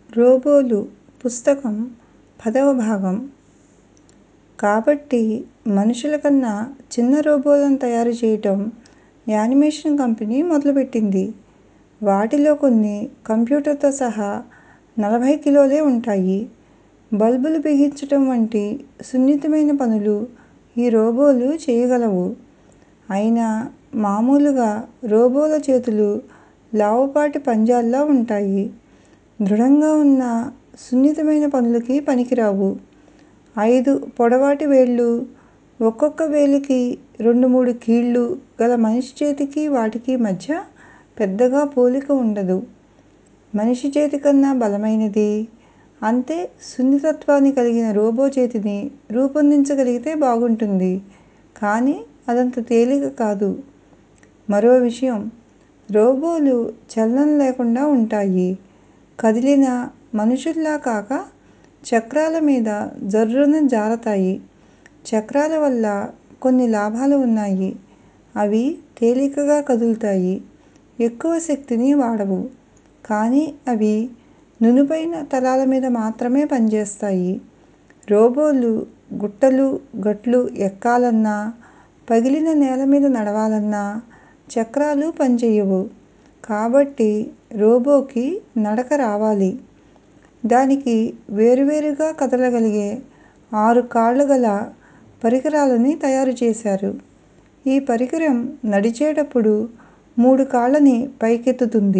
రోబోలు పుస్తకం పదవ భాగం కాబట్టి మనుషుల కన్నా చిన్న రోబోలను తయారు చేయటం యానిమేషన్ కంపెనీ మొదలుపెట్టింది వాటిలో కొన్ని కంప్యూటర్తో సహా నలభై కిలోలే ఉంటాయి బల్బులు బిగించటం వంటి సున్నితమైన పనులు ఈ రోబోలు చేయగలవు అయినా మామూలుగా రోబోల చేతులు లావుపాటి పంజాల్లా ఉంటాయి దృఢంగా ఉన్న సున్నితమైన పనులకి పనికిరావు ఐదు పొడవాటి వేళ్ళు ఒక్కొక్క వేలికి రెండు మూడు కీళ్ళు గల మనిషి చేతికి వాటికి మధ్య పెద్దగా పోలిక ఉండదు మనిషి చేతి కన్నా బలమైనది అంతే సున్నితత్వాన్ని కలిగిన రోబో చేతిని రూపొందించగలిగితే బాగుంటుంది కానీ అదంత తేలిక కాదు మరో విషయం రోబోలు చలనం లేకుండా ఉంటాయి కదిలినా మనుషుల్లా కాక చక్రాల మీద జర్రున జారతాయి చక్రాల వల్ల కొన్ని లాభాలు ఉన్నాయి అవి తేలికగా కదులుతాయి ఎక్కువ శక్తిని వాడవు కానీ అవి నునుపైన తలాల మీద మాత్రమే పనిచేస్తాయి రోబోలు గుట్టలు గట్లు ఎక్కాలన్నా పగిలిన నేల మీద నడవాలన్నా చక్రాలు పనిచెయ్యవు కాబట్టి రోబోకి నడక రావాలి దానికి వేరువేరుగా కదలగలిగే ఆరు కాళ్ళు గల పరికరాలని తయారు చేశారు ఈ పరికరం నడిచేటప్పుడు మూడు కాళ్ళని పైకెత్తుతుంది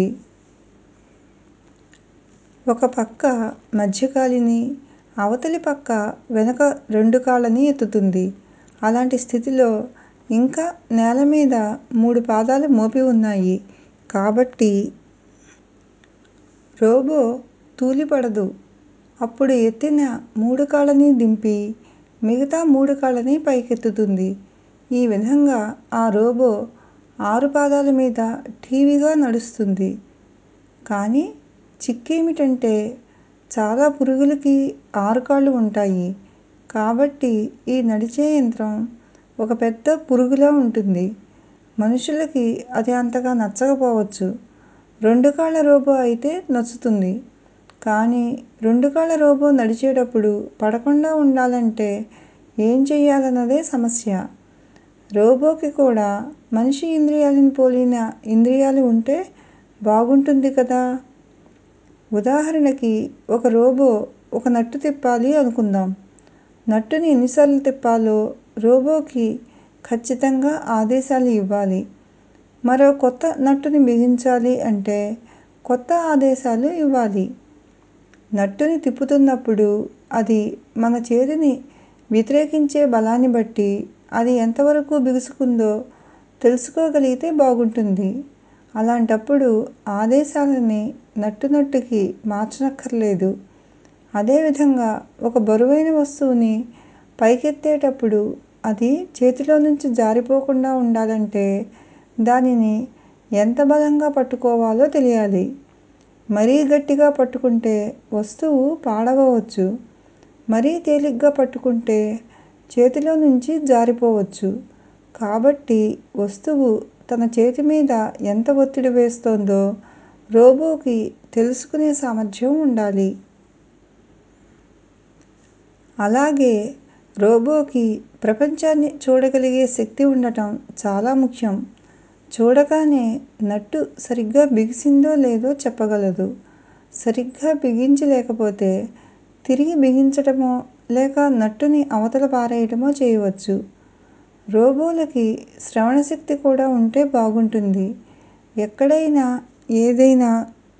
ఒక పక్క మధ్యకాలిని అవతలి పక్క వెనక రెండు కాళ్ళని ఎత్తుతుంది అలాంటి స్థితిలో ఇంకా నేల మీద మూడు పాదాలు మోపి ఉన్నాయి కాబట్టి రోబో తూలిపడదు అప్పుడు ఎత్తిన మూడు కాళ్ళని దింపి మిగతా మూడు కాళ్ళని పైకెత్తుతుంది ఈ విధంగా ఆ రోబో ఆరు పాదాల మీద ఠీవిగా నడుస్తుంది కానీ చిక్కేమిటంటే చాలా పురుగులకి ఆరు కాళ్ళు ఉంటాయి కాబట్టి ఈ నడిచే యంత్రం ఒక పెద్ద పురుగులా ఉంటుంది మనుషులకి అది అంతగా నచ్చకపోవచ్చు రెండు కాళ్ళ రోబో అయితే నచ్చుతుంది కానీ రెండు కాళ్ళ రోబో నడిచేటప్పుడు పడకుండా ఉండాలంటే ఏం చెయ్యాలన్నదే సమస్య రోబోకి కూడా మనిషి ఇంద్రియాలని పోలిన ఇంద్రియాలు ఉంటే బాగుంటుంది కదా ఉదాహరణకి ఒక రోబో ఒక నట్టు తిప్పాలి అనుకుందాం నట్టుని ఎన్నిసార్లు తిప్పాలో రోబోకి ఖచ్చితంగా ఆదేశాలు ఇవ్వాలి మరో కొత్త నట్టుని బిగించాలి అంటే కొత్త ఆదేశాలు ఇవ్వాలి నట్టుని తిప్పుతున్నప్పుడు అది మన చేతిని వ్యతిరేకించే బలాన్ని బట్టి అది ఎంతవరకు బిగుసుకుందో తెలుసుకోగలిగితే బాగుంటుంది అలాంటప్పుడు ఆదేశాలని నట్టు నట్టుకి మార్చనక్కర్లేదు అదేవిధంగా ఒక బరువైన వస్తువుని పైకెత్తేటప్పుడు అది చేతిలో నుంచి జారిపోకుండా ఉండాలంటే దానిని ఎంత బలంగా పట్టుకోవాలో తెలియాలి మరీ గట్టిగా పట్టుకుంటే వస్తువు పాడవవచ్చు మరీ తేలిగ్గా పట్టుకుంటే చేతిలో నుంచి జారిపోవచ్చు కాబట్టి వస్తువు తన చేతి మీద ఎంత ఒత్తిడి వేస్తోందో రోబోకి తెలుసుకునే సామర్థ్యం ఉండాలి అలాగే రోబోకి ప్రపంచాన్ని చూడగలిగే శక్తి ఉండటం చాలా ముఖ్యం చూడగానే నట్టు సరిగ్గా బిగిసిందో లేదో చెప్పగలదు సరిగ్గా బిగించలేకపోతే తిరిగి బిగించటమో లేక నట్టుని అవతల పారేయటమో చేయవచ్చు రోబోలకి శ్రవణశక్తి కూడా ఉంటే బాగుంటుంది ఎక్కడైనా ఏదైనా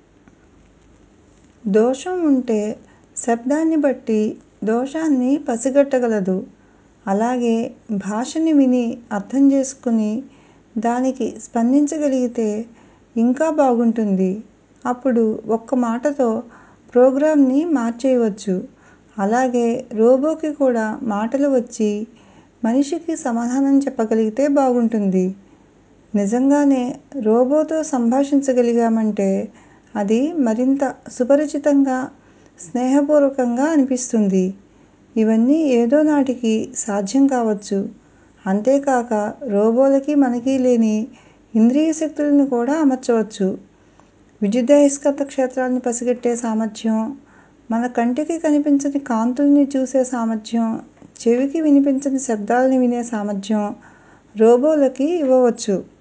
దోషం ఉంటే శబ్దాన్ని బట్టి దోషాన్ని పసిగట్టగలదు అలాగే భాషని విని అర్థం చేసుకుని దానికి స్పందించగలిగితే ఇంకా బాగుంటుంది అప్పుడు ఒక్క మాటతో ప్రోగ్రాంని మార్చేయవచ్చు అలాగే రోబోకి కూడా మాటలు వచ్చి మనిషికి సమాధానం చెప్పగలిగితే బాగుంటుంది నిజంగానే రోబోతో సంభాషించగలిగామంటే అది మరింత సుపరిచితంగా స్నేహపూర్వకంగా అనిపిస్తుంది ఇవన్నీ ఏదో నాటికి సాధ్యం కావచ్చు అంతేకాక రోబోలకి మనకి లేని ఇంద్రియ శక్తులను కూడా అమర్చవచ్చు విద్యుదయస్కాంత క్షేత్రాలను పసిగట్టే సామర్థ్యం మన కంటికి కనిపించని కాంతుల్ని చూసే సామర్థ్యం చెవికి వినిపించని శబ్దాలని వినే సామర్థ్యం రోబోలకి ఇవ్వవచ్చు